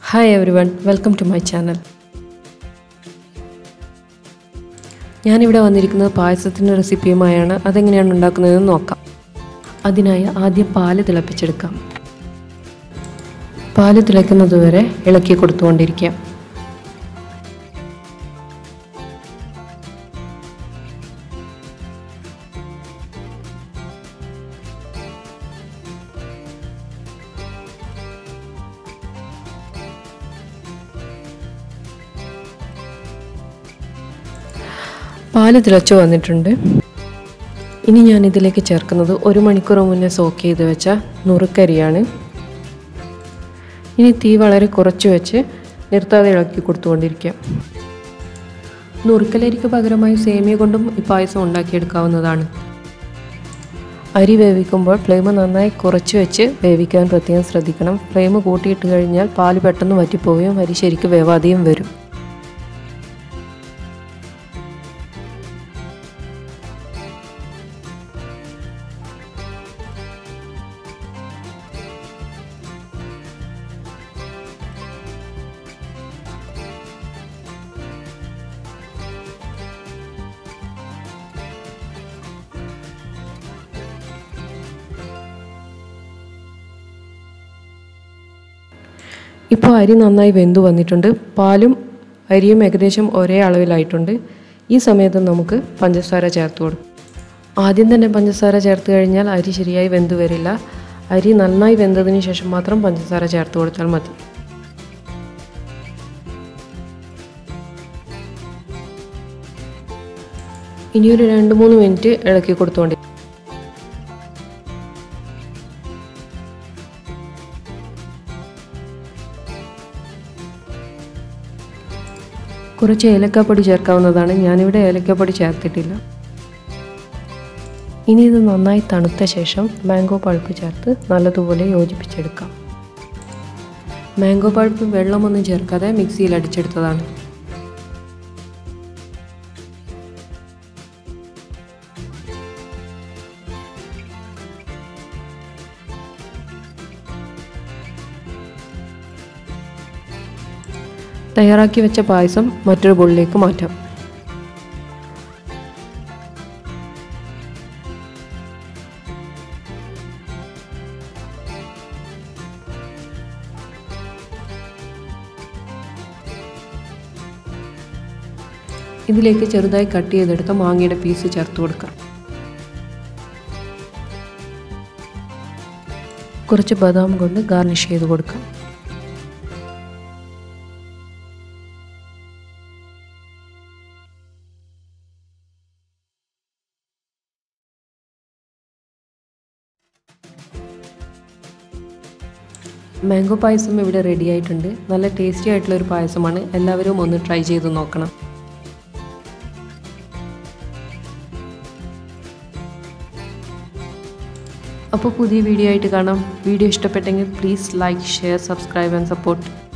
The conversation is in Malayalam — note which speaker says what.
Speaker 1: hi everyone welcome to my channel ഞാനിവിടെ വന്നിരിക്കുന്നത് പായസത്തിൻ്റെ റെസിപ്പിയുമായാണ് അതെങ്ങനെയാണ് ഉണ്ടാക്കുന്നതെന്ന് നോക്കാം അതിനായി ആദ്യം പാല് തിളപ്പിച്ചെടുക്കാം പാല് തിളയ്ക്കുന്നതുവരെ ഇളക്കി കൊടുത്തുകൊണ്ടിരിക്കാം പാല് തിളച്ചു വന്നിട്ടുണ്ട് ഇനി ഞാൻ ഇതിലേക്ക് ചേർക്കുന്നത് ഒരു മണിക്കൂർ മുന്നേ സോക്ക് ചെയ്ത് വെച്ച നുറുക്കരിയാണ് ഇനി തീ വളരെ കുറച്ച് വെച്ച് നിർത്താതെ ഇളക്കി കൊടുത്തുകൊണ്ടിരിക്കാം നുറുക്കലരിക്ക് പകരമായി സേമിയ കൊണ്ടും ഈ പായസം ഉണ്ടാക്കിയെടുക്കാവുന്നതാണ് അരി വേവിക്കുമ്പോൾ ഫ്ലെയിം നന്നായി കുറച്ച് വെച്ച് വേവിക്കാൻ പ്രത്യേകം ശ്രദ്ധിക്കണം ഫ്ലെയിം കൂട്ടിയിട്ട് കഴിഞ്ഞാൽ പാല് പെട്ടെന്ന് വറ്റിപ്പോവുകയും അരി ശരിക്ക് വേവാതെയും വരും ഇപ്പോൾ അരി നന്നായി വെന്തു വന്നിട്ടുണ്ട് പാലും അരിയും ഏകദേശം ഒരേ അളവിലായിട്ടുണ്ട് ഈ സമയത്ത് നമുക്ക് പഞ്ചസാര ചേർത്ത് കൊടുക്കും ആദ്യം തന്നെ പഞ്ചസാര ചേർത്ത് കഴിഞ്ഞാൽ അരി ശരിയായി വെന്തു വരില്ല അരി നന്നായി വെന്തതിന് ശേഷം മാത്രം പഞ്ചസാര ചേർത്ത് കൊടുത്താൽ മതി ഇനിയൊരു രണ്ട് മൂന്ന് മിനിറ്റ് ഇളക്കി കൊടുത്തുകൊണ്ട് കുറച്ച് ഏലക്കാപ്പൊടി ചേർക്കാവുന്നതാണ് ഞാനിവിടെ ഏലക്കാപ്പൊടി ചേർത്തിട്ടില്ല ഇനി ഇത് നന്നായി തണുത്ത ശേഷം മാംഗോ പൾപ്പ് ചേർത്ത് നല്ലതുപോലെ യോജിപ്പിച്ചെടുക്കാം മാംഗോ പൾപ്പ് വെള്ളമൊന്നും ചേർക്കാതെ മിക്സിയിൽ അടിച്ചെടുത്തതാണ് തയ്യാറാക്കി വെച്ച പായസം മറ്റൊരു ബോളിലേക്ക് മാറ്റാം ഇതിലേക്ക് ചെറുതായി കട്ട് ചെയ്തെടുത്ത മാങ്ങയുടെ പീസ് ചേർത്ത് കൊടുക്കാം കുറച്ച് ബദാം കൊണ്ട് ഗാർണിഷ് ചെയ്ത് കൊടുക്കാം മാംഗോ പായസം ഇവിടെ റെഡി ആയിട്ടുണ്ട് നല്ല ടേസ്റ്റി ആയിട്ടുള്ള ഒരു പായസമാണ് എല്ലാവരും ഒന്ന് ട്രൈ ചെയ്ത് നോക്കണം അപ്പോൾ പുതിയ വീഡിയോ ആയിട്ട് കാണാം വീഡിയോ ഇഷ്ടപ്പെട്ടെങ്കിൽ please like share subscribe and support